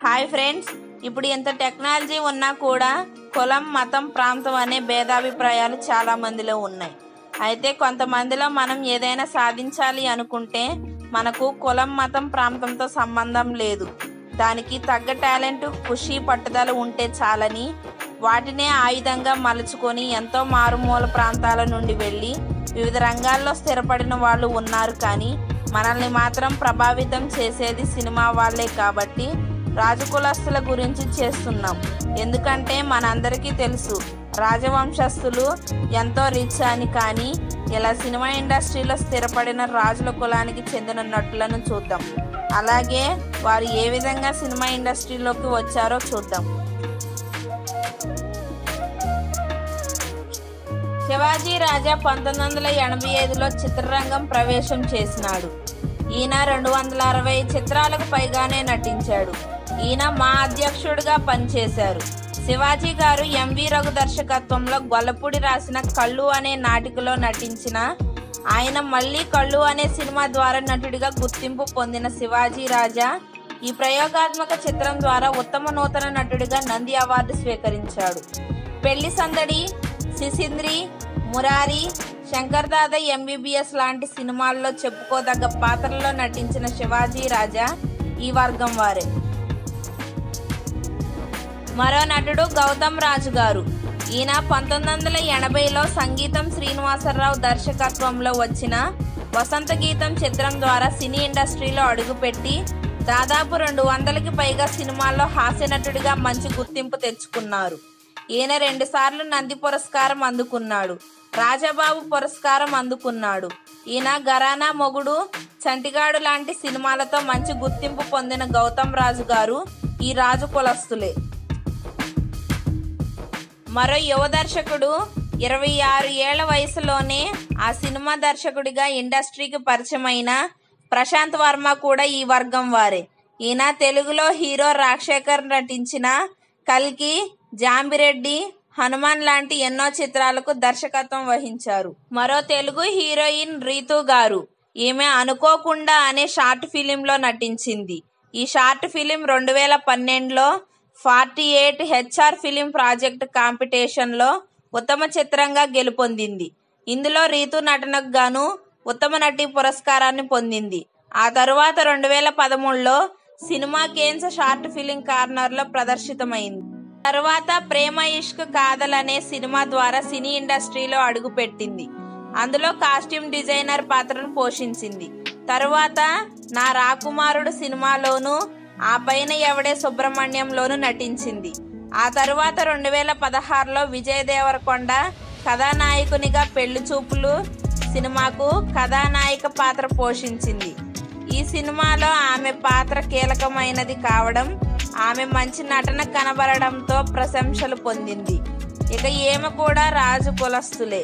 hi friends ఇప్పుడు ఇంత technology ఉన్నా కూడా కులం మతం ప్రాంతం అనే భేదాభిప్రాయాలు చాలా మందిలో ఉన్నాయి అయితే కొంతమందిలో మనం ఏదైనా సాధించాలి అనుకుంటే మనకు కులం మతం ప్రాంతంతో సంబంధం లేదు దానికి తగ్గ టాలెంట్ ఖుషి పట్టుదల ఉంటే చాలని వాటినే ఆయుధంగా మలుచుకొని ఎంతో మారుమూల ప్రాంతాల నుండి వెళ్ళి వివిధ రంగాల్లో స్థిరపడిన వాళ్ళు ఉన్నారు కానీ మనల్ని మాత్రం ప్రభావితం చేసేది సినిమా వాళ్ళే కాబట్టి రాజకులస్తుల గురించి చేస్తున్నాం ఎందుకంటే మనందరికీ తెలుసు రాజవంశస్థులు ఎంతో రిచ్ అని కానీ ఇలా సినిమా ఇండస్ట్రీలో స్థిరపడిన రాజుల కులానికి చెందిన నటులను చూద్దాం అలాగే వారు ఏ విధంగా సినిమా ఇండస్ట్రీలోకి వచ్చారో చూద్దాం శివాజీ రాజా పంతొమ్మిది వందల ఎనభై ఐదులో చిత్రరంగం ప్రవేశం చేసినాడు ఈయన రెండు వందల అరవై చిత్రాలకు పైగానే నటించాడు ఈయన మా అధ్యక్షుడిగా పనిచేశారు శివాజీ గారు ఎంవి రఘు దర్శకత్వంలో గొల్లపూడి రాసిన కళ్ళు అనే నాటికలో నటించిన ఆయన మళ్ళీ కళ్ళు అనే సినిమా ద్వారా నటుడిగా గుర్తింపు పొందిన శివాజీ రాజా ఈ ప్రయోగాత్మక చిత్రం ద్వారా ఉత్తమ నూతన నటుడిగా నంది అవార్డు స్వీకరించాడు పెళ్లి సందడి సిసింద్రి మురారి శంకర్ దాదా ఎంబీబీఎస్ లాంటి సినిమాల్లో చెప్పుకోదగ్గ పాత్రల్లో నటించిన శివాజీ రాజా ఈ వర్గం వారే మరో నటుడు గౌతమ్ రాజు గారు ఈయన పంతొమ్మిది వందల ఎనభైలో సంగీతం శ్రీనివాసరావు దర్శకత్వంలో వచ్చిన వసంత గీతం చిత్రం ద్వారా సినీ ఇండస్ట్రీలో అడుగుపెట్టి దాదాపు రెండు వందలకి పైగా సినిమాల్లో హాస్య నటుడిగా మంచి గుర్తింపు తెచ్చుకున్నారు ఈయన రెండుసార్లు నంది పురస్కారం అందుకున్నాడు రాజాబాబు పురస్కారం అందుకున్నాడు ఈయన గరానా మొగుడు చంటిగాడు లాంటి సినిమాలతో మంచి గుర్తింపు పొందిన గౌతమ్ రాజు గారు ఈ రాజు కులస్తులే మరో యువ దర్శకుడు ఇరవై ఆరు ఏళ్ల వయసులోనే ఆ సినిమా దర్శకుడిగా ఇండస్ట్రీకి పరిచయమైన ప్రశాంత్ వర్మ కూడా ఈ వర్గం వారే ఈయన తెలుగులో హీరో రాజశేఖర్ నటించిన కల్కి జాంబిరెడ్డి హనుమాన్ లాంటి ఎన్నో చిత్రాలకు దర్శకత్వం వహించారు మరో తెలుగు హీరోయిన్ రీతు గారు ఈమె అనుకోకుండా అనే షార్ట్ ఫిలింలో నటించింది ఈ షార్ట్ ఫిలిం రెండు వేల పన్నెండులో forty eight HR film project కాంపిటీషన్లో ఉత్తమ చిత్రంగా గెలుపొందింది ఇందులో రీతు నటనకు గాను ఉత్తమ నటి పురస్కారాన్ని పొందింది ఆ తరువాత రెండు వేల పదమూడులో సినిమా కేన్స్ షార్ట్ ఫిలిం కార్నర్లో ప్రదర్శితమైంది తరువాత ప్రేమ ఇష్క్ కాదల్ అనే సినిమా ద్వారా సినీ ఇండస్ట్రీలో అడుగుపెట్టింది అందులో కాస్ట్యూమ్ డిజైనర్ పాత్రను పోషించింది తరువాత నా రాకుమారుడు సినిమాలోను ఆ పైన ఎవడే సుబ్రహ్మణ్యంలోను నటించింది ఆ తరువాత రెండు వేల పదహారులో విజయ్ దేవరకొండ కథానాయకునిగా పెళ్లి చూపులు సినిమాకు కథానాయిక పాత్ర పోషించింది ఈ సినిమాలో ఆమె పాత్ర కీలకమైనది కావడం ఆమె మంచి నటన కనబడడంతో ప్రశంసలు పొందింది ఇక ఈమె కూడా రాజు కులస్తులే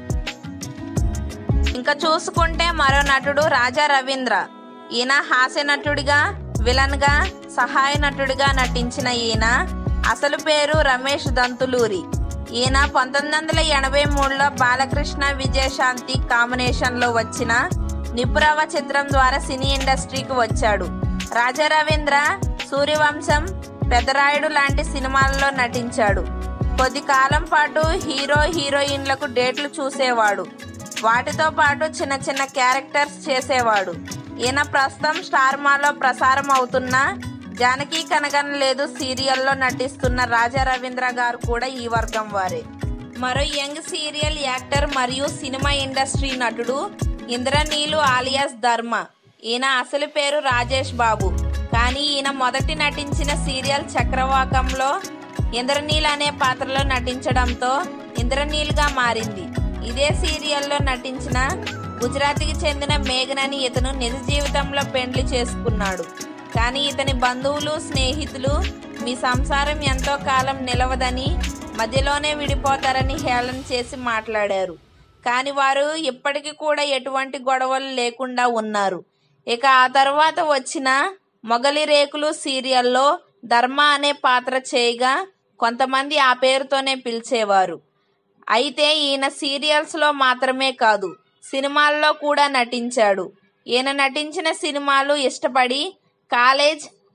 ఇంకా చూసుకుంటే మరో నటుడు రాజా రవీంద్ర ఈయన హాస్య నటుడిగా విలన్ గా సహాయ నటుడిగా నటించిన ఈయన అసలు పేరు రమేష్ దంతులూరి ఈయన పంతొమ్మిది వందల ఎనభై మూడులో బాలకృష్ణ విజయశాంతి కాంబినేషన్ లో వచ్చిన నిపురవ చిత్రం ద్వారా సినీ ఇండస్ట్రీకి వచ్చాడు రాజా రవీంద్ర సూర్యవంశం పెదరాయుడు లాంటి సినిమాల్లో నటించాడు కొద్ది కాలం పాటు హీరో హీరోయిన్లకు డేట్లు చూసేవాడు వాటితో పాటు చిన్న చిన్న క్యారెక్టర్స్ చేసేవాడు ఈయన ప్రస్తుతం స్టార్ మాలో ప్రసారం అవుతున్న జానకి కనగన్ లేదు సీరియల్లో నటిస్తున్న రాజా రవీంద్ర గారు కూడా ఈ వర్గం వారే మరో యంగ్ సీరియల్ యాక్టర్ మరియు సినిమా ఇండస్ట్రీ నటుడు ఇంద్రనీలు ఆలియాస్ ధర్మ ఈయన అసలు పేరు రాజేష్ బాబు కానీ ఈయన మొదటి నటించిన సీరియల్ చక్రవాకంలో ఇంద్రనీల్ అనే పాత్రలో నటించడంతో ఇంద్రనీల్గా మారింది ఇదే సీరియల్లో నటించిన గుజరాత్కి చెందిన మేఘన్ అని ఇతను నిజ జీవితంలో పెండ్లి చేసుకున్నాడు కానీ ఇతని బంధువులు స్నేహితులు మీ సంసారం ఎంతో కాలం నిలవదని మధ్యలోనే విడిపోతారని హేళన చేసి మాట్లాడారు కానీ వారు ఇప్పటికీ కూడా ఎటువంటి గొడవలు లేకుండా ఉన్నారు ఇక ఆ తర్వాత వచ్చిన మొగలి రేకులు సీరియల్లో ధర్మ అనే పాత్ర చేయగా కొంతమంది ఆ పేరుతోనే పిలిచేవారు అయితే ఈయన సీరియల్స్లో మాత్రమే కాదు సినిమాల్లో కూడా నటించాడు ఈయన నటించిన సినిమాలు ఇష్టపడి కాలేజ్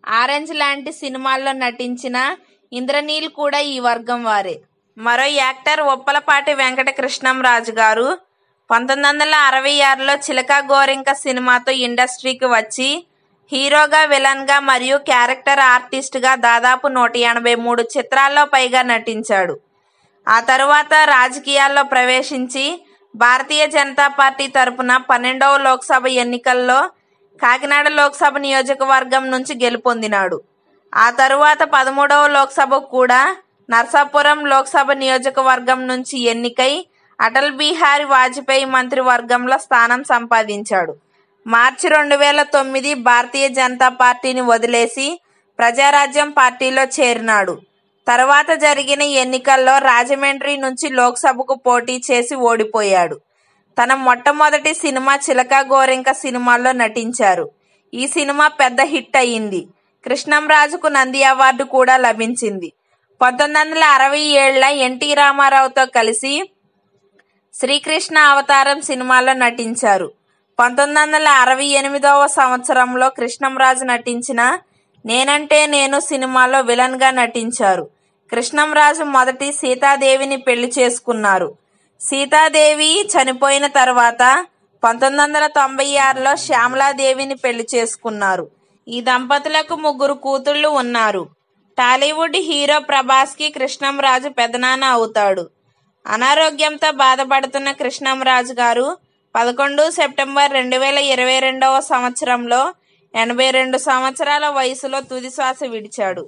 ఆరెంజ్ లాంటి సినిమాల్లో నటించిన ఇంద్రనీల్ కూడా ఈ వర్గం వారే మరో యాక్టర్ ఉప్పలపాటి వెంకట కృష్ణంరాజు గారు పంతొమ్మిది వందల అరవై ఆరులో చిలక గోరింక సినిమాతో ఇండస్ట్రీకి వచ్చి హీరోగా విలన్గా మరియు క్యారెక్టర్ ఆర్టిస్ట్గా దాదాపు నూట ఎనభై మూడు చిత్రాల్లో పైగా నటించాడు ఆ తరువాత రాజకీయాల్లో ప్రవేశించి భారతీయ జనతా పార్టీ తరపున పన్నెండవ లోక్సభ ఎన్నికల్లో కాకినాడ లోక్సభ నియోజకవర్గం నుంచి గెలుపొందినాడు ఆ తరువాత పదమూడవ లోక్సభకు కూడా నర్సాపురం లోక్సభ నియోజకవర్గం నుంచి ఎన్నికై అటల్ బిహారీ వాజ్పేయి మంత్రివర్గంలో స్థానం సంపాదించాడు మార్చి రెండు వేల తొమ్మిది భారతీయ జనతా పార్టీని వదిలేసి ప్రజారాజ్యం పార్టీలో చేరినాడు తర్వాత జరిగిన ఎన్నికల్లో రాజమండ్రి నుంచి లోక్సభకు పోటీ చేసి ఓడిపోయాడు తన మొట్టమొదటి సినిమా చిలక గోరింక సినిమాలో నటించారు ఈ సినిమా పెద్ద హిట్ అయ్యింది కృష్ణంరాజుకు నంది అవార్డు కూడా లభించింది పంతొమ్మిది వందల అరవై ఏళ్ల ఎన్టీ రామారావుతో కలిసి శ్రీకృష్ణ అవతారం సినిమాలో నటించారు పంతొమ్మిది వందల అరవై ఎనిమిదవ సంవత్సరంలో కృష్ణంరాజు నటించిన నేనంటే నేను సినిమాలో విలన్గా నటించారు కృష్ణంరాజు మొదటి సీతాదేవిని పెళ్లి చేసుకున్నారు సీతాదేవి చనిపోయిన తర్వాత పంతొమ్మిది వందల తొంభై ఆరులో శ్యామలాదేవిని పెళ్లి చేసుకున్నారు ఈ దంపతులకు ముగ్గురు కూతుళ్ళు ఉన్నారు టాలీవుడ్ హీరో ప్రభాస్కి కృష్ణంరాజు పెదనాన్న అవుతాడు అనారోగ్యంతో బాధపడుతున్న కృష్ణంరాజు గారు పదకొండు సెప్టెంబర్ రెండు వేల ఇరవై రెండవ సంవత్సరంలో ఎనభై రెండు సంవత్సరాల వయసులో తుది శ్వాస విడిచాడు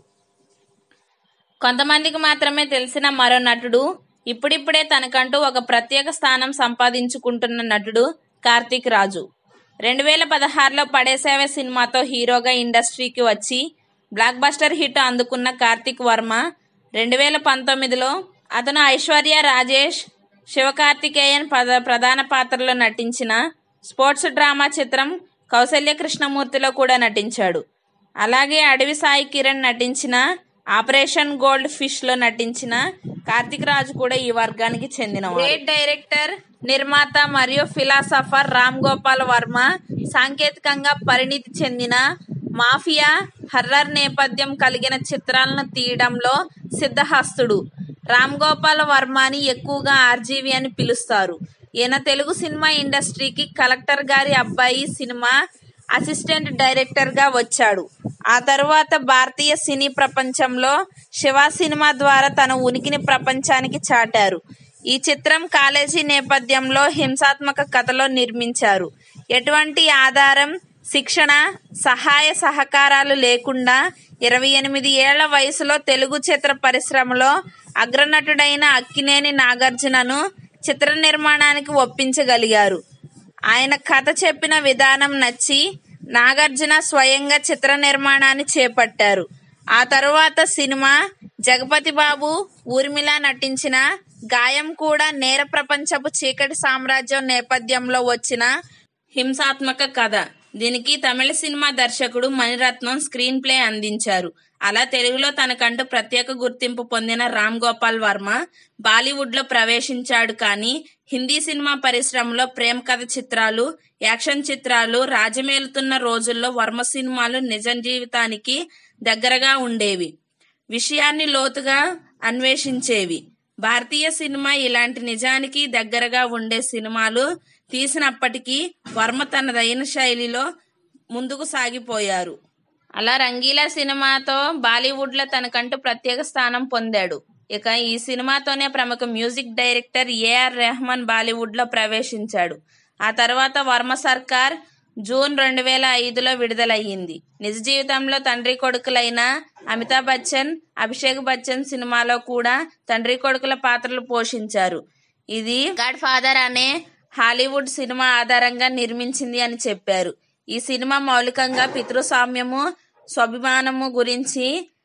కొంతమందికి మాత్రమే తెలిసిన మరో నటుడు ఇప్పుడిప్పుడే తనకంటూ ఒక ప్రత్యేక స్థానం సంపాదించుకుంటున్న నటుడు కార్తీక్ రాజు రెండు వేల పదహారులో పడేసేవ సినిమాతో హీరోగా ఇండస్ట్రీకి వచ్చి బ్లాక్ బస్టర్ హిట్ అందుకున్న కార్తీక్ వర్మ రెండు వేల పంతొమ్మిదిలో అతను ఐశ్వర్య రాజేష్ శివకార్తికేయన్ పద ప్రధాన పాత్రలో నటించిన స్పోర్ట్స్ డ్రామా చిత్రం కౌసల్య కృష్ణమూర్తిలో కూడా నటించాడు అలాగే అడవి సాయి కిరణ్ నటించిన ఆపరేషన్ గోల్డ్ ఫిష్ లో నటించిన కార్తిక్ రాజు కూడా ఈ వర్గానికి చెందిన గ్రేట్ డైరెక్టర్ నిర్మాత మరియు ఫిలాసఫర్ రామ్ గోపాల్ వర్మ సాంకేతికంగా పరిణితి చెందిన మాఫియా హర్రర్ నేపథ్యం కలిగిన చిత్రాలను తీయడంలో సిద్ధహస్తుడు రామ్ గోపాల్ వర్మని ఎక్కువగా ఆర్జీవి అని పిలుస్తారు ఈయన తెలుగు సినిమా ఇండస్ట్రీకి కలెక్టర్ గారి అబ్బాయి సినిమా అసిస్టెంట్ డైరెక్టర్ గా వచ్చాడు ఆ తరువాత భారతీయ సినీ ప్రపంచంలో శివ సినిమా ద్వారా తన ఉనికిని ప్రపంచానికి చాటారు ఈ చిత్రం కాలేజీ నేపథ్యంలో హింసాత్మక కథలో నిర్మించారు ఎటువంటి ఆధారం శిక్షణ సహాయ సహకారాలు లేకుండా ఇరవై ఎనిమిది ఏళ్ల వయసులో తెలుగు చిత్ర పరిశ్రమలో అగ్రనటుడైన అక్కినేని నాగార్జునను చిత్ర నిర్మాణానికి ఒప్పించగలిగారు ఆయన కథ చెప్పిన విధానం నచ్చి నాగార్జున స్వయంగా చిత్ర నిర్మాణాన్ని చేపట్టారు ఆ తరువాత సినిమా జగపతి బాబు ఊర్మిళ నటించిన గాయం కూడా నేర ప్రపంచపు చీకటి సామ్రాజ్యం నేపథ్యంలో వచ్చిన హింసాత్మక కథ దీనికి తమిళ సినిమా దర్శకుడు మణిరత్నం స్క్రీన్ ప్లే అందించారు అలా తెలుగులో తనకంటూ ప్రత్యేక గుర్తింపు పొందిన రామ్ గోపాల్ వర్మ బాలీవుడ్ లో ప్రవేశించాడు కానీ హిందీ సినిమా పరిశ్రమలో ప్రేమ కథ చిత్రాలు యాక్షన్ చిత్రాలు రాజమేలుతున్న రోజుల్లో వర్మ సినిమాలు నిజ జీవితానికి దగ్గరగా ఉండేవి విషయాన్ని లోతుగా అన్వేషించేవి భారతీయ సినిమా ఇలాంటి నిజానికి దగ్గరగా ఉండే సినిమాలు తీసినప్పటికీ వర్మ తనదైన శైలిలో ముందుకు సాగిపోయారు అలా రంగీలా సినిమాతో బాలీవుడ్ లో తనకంటూ ప్రత్యేక స్థానం పొందాడు ఇక ఈ సినిమాతోనే ప్రముఖ music director AR Rahman Bollywood లో ప్రవేశించాడు ఆ తర్వాత వర్మ సర్కార్ జూన్ రెండు వేల ఐదులో విడుదలయ్యింది నిజ జీవితంలో తండ్రి కొడుకులైన అమితాబ్ బచ్చన్ అభిషేక్ బచ్చన్ సినిమాలో కూడా తండ్రి కొడుకుల పాత్రలు పోషించారు ఇది గాడ్ ఫాదర్ అనే హాలీవుడ్ సినిమా ఆధారంగా నిర్మించింది అని చెప్పారు ఈ సినిమా మౌలికంగా పితృస్వామ్యము స్వాభిమానము గురించి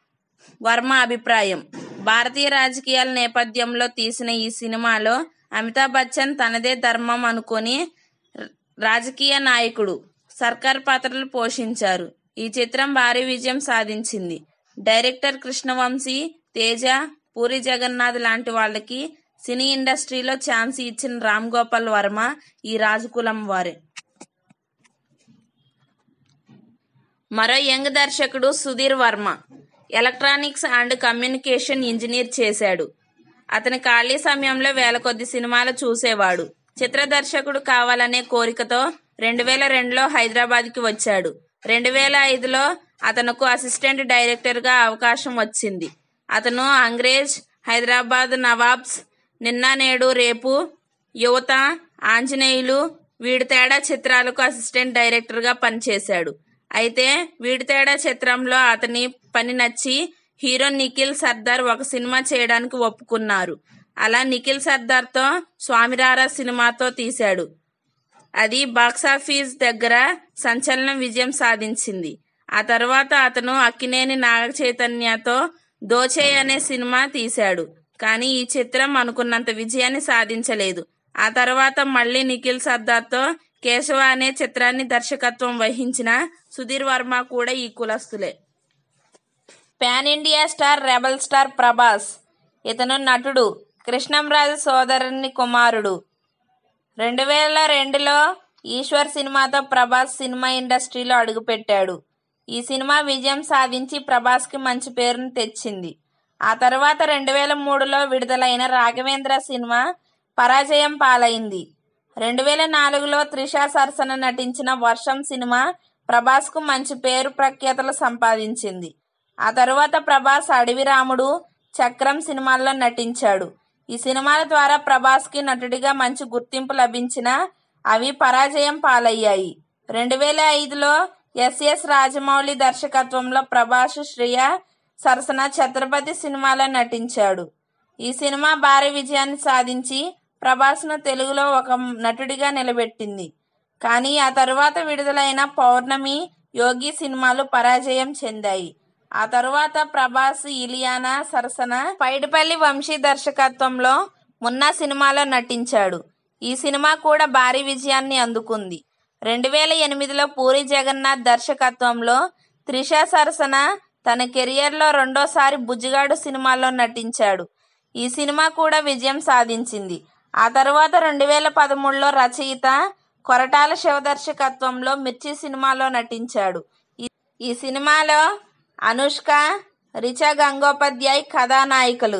వర్మ అభిప్రాయం భారతీయ రాజకీయాల నేపథ్యంలో తీసిన ఈ సినిమాలో అమితాబ్ బచ్చన్ తనదే ధర్మం అనుకొని ర- రాజకీయ నాయకుడు సర్కార్ పాత్రలు పోషించారు ఈ చిత్రం భారీ విజయం సాధించింది డైరెక్టర్ కృష్ణవంశీ తేజ పూరి జగన్నాథ్ లాంటి వాళ్ళకి సినీ ఇండస్ట్రీలో ఛాన్స్ ఇచ్చిన రామ్ గోపాల్ వర్మ ఈ రాజకులం వారే మరో యంగ్ దర్శకుడు Sudheer Varma electronics and communication engineer చేశాడు అతని ఖాళీ సమయంలో వేల కొద్ది సినిమాలు చూసేవాడు చిత్ర దర్శకుడు కావాలనే కోరికతో రెండు వేల రెండులో హైదరాబాద్కి వచ్చాడు రెండు వేల ఐదులో అతనుకు అసిస్టెంట్ డైరెక్టర్గా అవకాశం వచ్చింది అతను అంగ్రేజ్ హైదరాబాద్ నవాబ్స్ నిన్న నేడు రేపు యువత ఆంజనేయులు వీడి తేడా చిత్రాలకు అసిస్టెంట్ డైరెక్టర్గా పనిచేశాడు అయితే వీడి తేడా చిత్రంలో అతని పని నచ్చి హీరో నిఖిల్ సర్దార్ ఒక సినిమా చేయడానికి ఒప్పుకున్నారు అలా నిఖిల్ సర్దార్తో స్వామిరారా సినిమాతో తీశాడు అది బాక్సాఫీస్ దగ్గర సంచలన విజయం సాధించింది ఆ తర్వాత అతను అక్కినేని నాగ చైతన్యతో దోచే అనే సినిమా తీశాడు కానీ ఈ చిత్రం అనుకున్నంత విజయాన్ని సాధించలేదు ఆ తర్వాత మళ్ళీ నిఖిల్ సర్దార్తో కేశవ అనే చిత్రాన్ని దర్శకత్వం వహించిన సుధీర్ వర్మ కూడా ఈ కులస్తులే pan India star rebel star Prabhas ఇతను నటుడు కృష్ణంరాజు సోదరుని కుమారుడు రెండు వేల రెండులో ఈశ్వర్ సినిమాతో ప్రభాస్ సినిమా ఇండస్ట్రీలో అడుగుపెట్టాడు ఈ సినిమా విజయం సాధించి ప్రభాస్కి మంచి పేరును తెచ్చింది ఆ తర్వాత రెండు వేల మూడులో విడుదలైన రాఘవేంద్ర సినిమా పరాజయం పాలైంది రెండు వేల నాలుగులో త్రిషా సరసన నటించిన వర్షం సినిమా ప్రభాస్కు మంచి పేరు ప్రఖ్యాతలు సంపాదించింది ఆ తరువాత ప్రభాస్ అడవి రాముడు చక్రం సినిమాల్లో నటించాడు ఈ సినిమాల ద్వారా ప్రభాస్కి నటుడిగా మంచి గుర్తింపు లభించినా అవి పరాజయం పాలయ్యాయి రెండు వేల ఐదులో ఎస్ఎస్ రాజమౌళి దర్శకత్వంలో ప్రభాస్ శ్రియ సరసన ఛత్రపతి సినిమాలో నటించాడు ఈ సినిమా భారీ విజయాన్ని సాధించి ప్రభాస్ను తెలుగులో ఒక నటుడిగా నిలబెట్టింది కానీ ఆ తరువాత విడుదలైన పౌర్ణమి యోగి సినిమాలు పరాజయం చెందాయి ఆ తరువాత ప్రభాస్ ఇలియానా సరసన పైడిపల్లి వంశీ దర్శకత్వంలో మున్నా సినిమాలో నటించాడు ఈ సినిమా కూడా భారీ విజయాన్ని అందుకుంది రెండు వేల ఎనిమిదిలో పూరి జగన్నాథ్ దర్శకత్వంలో త్రిష సరసన తన కెరియర్లో రెండోసారి బుజ్జిగాడు సినిమాలో నటించాడు ఈ సినిమా కూడా విజయం సాధించింది ఆ తర్వాత రెండు వేల పదమూడులో రచయిత కొరటాల శివ దర్శకత్వంలో మిర్చి సినిమాలో నటించాడు ఈ- ఈ సినిమాలో అనుష్క రిచా గంగోపాధ్యాయ్ కథానాయికలు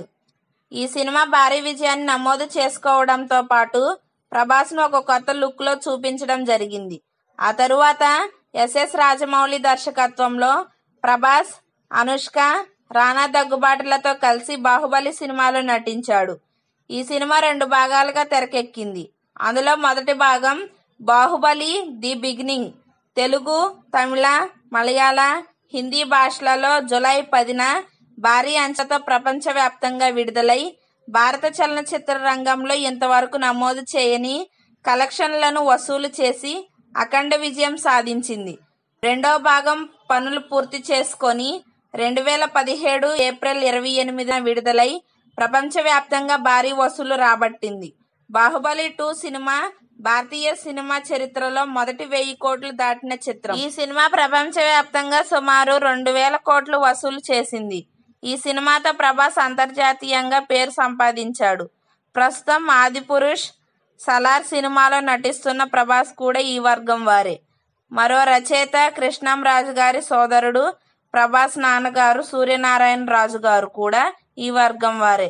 ఈ సినిమా భారీ విజయాన్ని నమోదు చేసుకోవడంతో పాటు ప్రభాస్ను ఒక కొత్త లుక్లో చూపించడం జరిగింది ఆ తరువాత ఎస్ఎస్ రాజమౌళి దర్శకత్వంలో ప్రభాస్ అనుష్క రానా దగ్గుబాటులతో కలిసి బాహుబలి సినిమాలో నటించాడు ఈ సినిమా రెండు భాగాలుగా తెరకెక్కింది అందులో మొదటి భాగం బాహుబలి ది బిగినింగ్ తెలుగు తమిళ మలయాళ హిందీ భాషలలో జులై పదిన భారీ అంచతో ప్రపంచవ్యాప్తంగా విడుదలై భారత చలనచిత్ర రంగంలో ఇంతవరకు నమోదు చేయని కలెక్షన్లను వసూలు చేసి అఖండ విజయం సాధించింది రెండో భాగం పనులు పూర్తి చేసుకొని రెండు వేల పదిహేడు ఏప్రిల్ ఇరవై ఎనిమిదిన విడుదలై ప్రపంచవ్యాప్తంగా భారీ వసూలు రాబట్టింది బాహుబలి టూ సినిమా భారతీయ సినిమా చరిత్రలో మొదటి వెయ్యి కోట్లు దాటిన చిత్రం ఈ సినిమా ప్రపంచవ్యాప్తంగా సుమారు రెండు వేల కోట్లు వసూలు చేసింది ఈ సినిమాతో ప్రభాస్ అంతర్జాతీయంగా పేరు సంపాదించాడు ప్రస్తుతం ఆదిపురుష్ సలార్ సినిమాలో నటిస్తున్న ప్రభాస్ కూడా ఈ వర్గం వారే మరో రచయిత కృష్ణం రాజు గారి సోదరుడు ప్రభాస్ నాన్నగారు సూర్యనారాయణ రాజు గారు కూడా ఈ వర్గం వారే